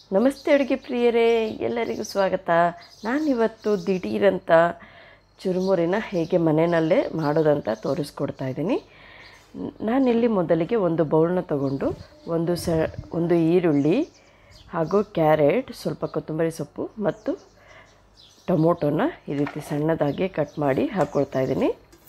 ನಮಸ್ತೆ ಅಡುಗೆ ಪ್ರಿಯರೇ ಎಲ್ಲರಿಗೂ ಸ್ವಾಗತ ನಾನಿವತ್ತು ದಿಢೀರಂತ ಚುರುಮುರಿನ ಹೇಗೆ ಮನೆಯಲ್ಲೇ ಮಾಡೋದಂತ ತೋರಿಸ್ಕೊಡ್ತಾ ಇದ್ದೀನಿ ನಾನಿಲ್ಲಿ ಮೊದಲಿಗೆ ಒಂದು ಬೌಲ್ನ ತಗೊಂಡು ಒಂದು ಸ ಒಂದು ಈರುಳ್ಳಿ ಹಾಗೂ ಕ್ಯಾರೆಟ್ ಸ್ವಲ್ಪ ಕೊತ್ತಂಬರಿ ಸೊಪ್ಪು ಮತ್ತು ಟೊಮೊಟೊನ ಈ ರೀತಿ ಸಣ್ಣದಾಗಿ ಕಟ್ ಮಾಡಿ ಹಾಕ್ಕೊಳ್ತಾ ಇದ್ದೀನಿ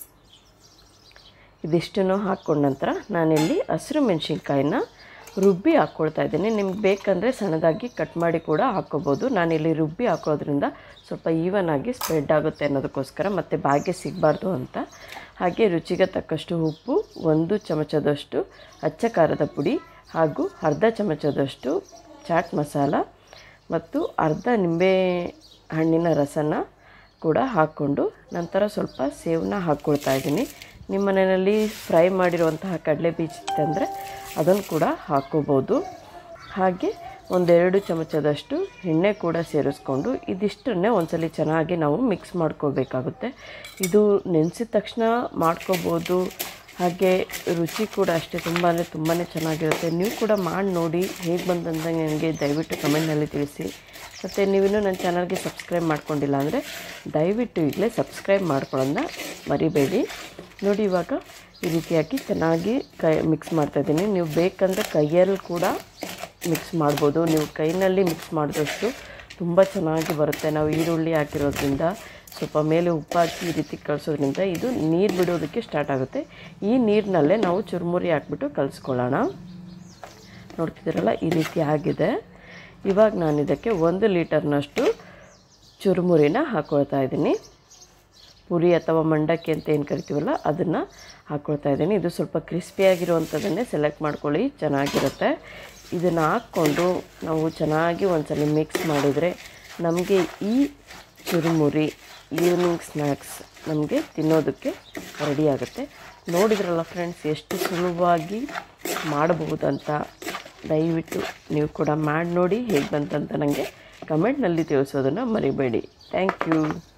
ಇದಿಷ್ಟನ್ನು ಹಾಕ್ಕೊಂಡ ನಂತರ ನಾನಿಲ್ಲಿ ಹಸಿರು ಮೆಣಸಿನ್ಕಾಯಿನ ರುಬ್ಬಿ ಹಾಕ್ಕೊಳ್ತಾ ಇದ್ದೀನಿ ನಿಮ್ಗೆ ಬೇಕಂದರೆ ಸಣ್ಣದಾಗಿ ಕಟ್ ಮಾಡಿ ಕೂಡ ಹಾಕ್ಕೋಬೋದು ನಾನಿಲ್ಲಿ ರುಬ್ಬಿ ಹಾಕೋದ್ರಿಂದ ಸ್ವಲ್ಪ ಈವನ್ ಆಗಿ ಸ್ಪ್ರೆಡ್ ಆಗುತ್ತೆ ಅನ್ನೋದಕ್ಕೋಸ್ಕರ ಮತ್ತು ಬಾಯಿಗೆ ಸಿಗಬಾರ್ದು ಅಂತ ಹಾಗೆ ರುಚಿಗೆ ತಕ್ಕಷ್ಟು ಉಪ್ಪು ಒಂದು ಚಮಚದಷ್ಟು ಅಚ್ಚ ಖಾರದ ಪುಡಿ ಹಾಗೂ ಅರ್ಧ ಚಮಚದಷ್ಟು ಚಾಟ್ ಮಸಾಲ ಮತ್ತು ಅರ್ಧ ನಿಂಬೆ ಹಣ್ಣಿನ ರಸನ ಕೂಡ ಹಾಕ್ಕೊಂಡು ನಂತರ ಸ್ವಲ್ಪ ಸೇವನ್ನ ಹಾಕ್ಕೊಳ್ತಾ ಇದ್ದೀನಿ ನಿಮ್ಮ ಮನೆಯಲ್ಲಿ ಫ್ರೈ ಮಾಡಿರುವಂತಹ ಕಡಲೆ ಬೀಜ ಇತ್ತಂದರೆ ಅದನ್ನು ಕೂಡ ಹಾಕ್ಕೋಬೋದು ಹಾಗೆ ಒಂದೆರಡು ಚಮಚದಷ್ಟು ಎಣ್ಣೆ ಕೂಡ ಸೇರಿಸ್ಕೊಂಡು ಇದಿಷ್ಟನ್ನೇ ಒಂದ್ಸಲಿ ಚೆನ್ನಾಗಿ ನಾವು ಮಿಕ್ಸ್ ಮಾಡ್ಕೋಬೇಕಾಗುತ್ತೆ ಇದು ನೆನೆಸಿದ ತಕ್ಷಣ ಮಾಡ್ಕೋಬೋದು ಹಾಗೆ ರುಚಿ ಕೂಡ ಅಷ್ಟೇ ತುಂಬಾ ಅಂದರೆ ತುಂಬಾ ಚೆನ್ನಾಗಿರುತ್ತೆ ನೀವು ಕೂಡ ಮಾಡಿ ನೋಡಿ ಹೇಗೆ ಬಂದಂತ ನನಗೆ ದಯವಿಟ್ಟು ಕಮೆಂಟ್ನಲ್ಲಿ ತಿಳಿಸಿ ಮತ್ತು ನೀವಿನ್ನೂ ನನ್ನ ಚಾನಲ್ಗೆ ಸಬ್ಸ್ಕ್ರೈಬ್ ಮಾಡ್ಕೊಂಡಿಲ್ಲ ಅಂದರೆ ದಯವಿಟ್ಟು ಈಗಲೇ ಸಬ್ಸ್ಕ್ರೈಬ್ ಮಾಡ್ಕೊಳ್ಳೋದನ್ನ ಮರಿಬೇಡಿ ನೋಡಿ ಇವಾಗ ಈ ರೀತಿಯಾಗಿ ಚೆನ್ನಾಗಿ ಕೈ ಮಿಕ್ಸ್ ಮಾಡ್ತಾಯಿದ್ದೀನಿ ನೀವು ಬೇಕಂದರೆ ಕೈಯಲ್ಲಿ ಕೂಡ ಮಿಕ್ಸ್ ಮಾಡ್ಬೋದು ನೀವು ಕೈನಲ್ಲಿ ಮಿಕ್ಸ್ ಮಾಡಿದಷ್ಟು ತುಂಬ ಚೆನ್ನಾಗಿ ಬರುತ್ತೆ ನಾವು ಈರುಳ್ಳಿ ಹಾಕಿರೋದ್ರಿಂದ ಸ್ವಲ್ಪ ಮೇಲೆ ಉಪ್ಪು ಹಾಕಿ ಈ ರೀತಿ ಕಳಿಸೋದ್ರಿಂದ ಇದು ನೀರು ಬಿಡೋದಕ್ಕೆ ಸ್ಟಾರ್ಟ್ ಆಗುತ್ತೆ ಈ ನೀರಿನಲ್ಲೇ ನಾವು ಚುರುಮುರಿ ಹಾಕ್ಬಿಟ್ಟು ಕಲಿಸ್ಕೊಳ್ಳೋಣ ನೋಡ್ತಿದ್ದೀರಲ್ಲ ಈ ರೀತಿ ಆಗಿದೆ ಇವಾಗ ನಾನು ಇದಕ್ಕೆ ಒಂದು ಲೀಟರ್ನಷ್ಟು ಚುರುಮುರಿನ ಹಾಕ್ಕೊಳ್ತಾ ಇದ್ದೀನಿ ಪುರಿ ಅಥವಾ ಮಂಡಕ್ಕಿ ಅಂತ ಏನು ಕರಿತೀವಲ್ಲ ಅದನ್ನು ಹಾಕ್ಕೊಳ್ತಾ ಇದ್ದೀನಿ ಇದು ಸ್ವಲ್ಪ ಕ್ರಿಸ್ಪಿಯಾಗಿರುವಂಥದ್ದನ್ನೇ ಸೆಲೆಕ್ಟ್ ಮಾಡ್ಕೊಳ್ಳಿ ಚೆನ್ನಾಗಿರುತ್ತೆ ಇದನ್ನು ಹಾಕ್ಕೊಂಡು ನಾವು ಚೆನ್ನಾಗಿ ಒಂದ್ಸಲ ಮಿಕ್ಸ್ ಮಾಡಿದರೆ ನಮಗೆ ಈ ಚುರುಮುರಿ ಈವ್ನಿಂಗ್ ಸ್ನ್ಯಾಕ್ಸ್ ನಮಗೆ ತಿನ್ನೋದಕ್ಕೆ ರೆಡಿ ಆಗುತ್ತೆ ನೋಡಿದ್ರಲ್ಲ ಫ್ರೆಂಡ್ಸ್ ಎಷ್ಟು ಸುಲಭವಾಗಿ ಮಾಡಬಹುದಂತ ದಯವಿಟ್ಟು ನೀವು ಕೂಡ ಮಾಡಿ ನೋಡಿ ಹೇಗೆ ಬಂತಂತ ನನಗೆ ಕಮೆಂಟ್ನಲ್ಲಿ ತಿಳಿಸೋದನ್ನು ಮರಿಬೇಡಿ ಥ್ಯಾಂಕ್ ಯು